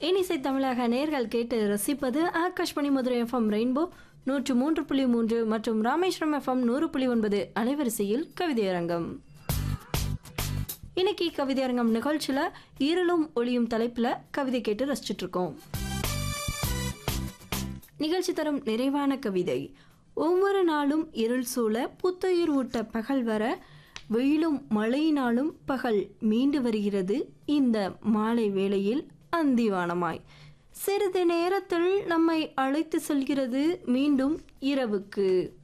இனிசை தமிழக நேர்கள் கேட்டு ரசிப்பது ஆகாஷ்மணி மதுரை எஃப்எம் ரெயின்போ நூற்று மூன்று புள்ளி மூன்று மற்றும் ராமேஸ்வரம் எஃப்எம் நூறு புள்ளி ஒன்பது அலைவரிசையில் கவிதையரங்கம் இன்னைக்கு கவிதையரங்கம் நிகழ்ச்சியில இருளும் ஒளியும் தலைப்புல கவிதை கேட்டு ரசிச்சுட்டு இருக்கோம் நிகழ்ச்சி தரும் நிறைவான கவிதை ஒவ்வொரு நாளும் இருள் சூழ புத்துயிர் ஊட்ட பகல் வர வெயிலும் மழையினாலும் பகல் மீண்டு வருகிறது இந்த மாலை வேளையில் அந்திவானமாய் சிறிது நேரத்தில் நம்மை அழைத்து செல்கிறது மீண்டும் இரவுக்கு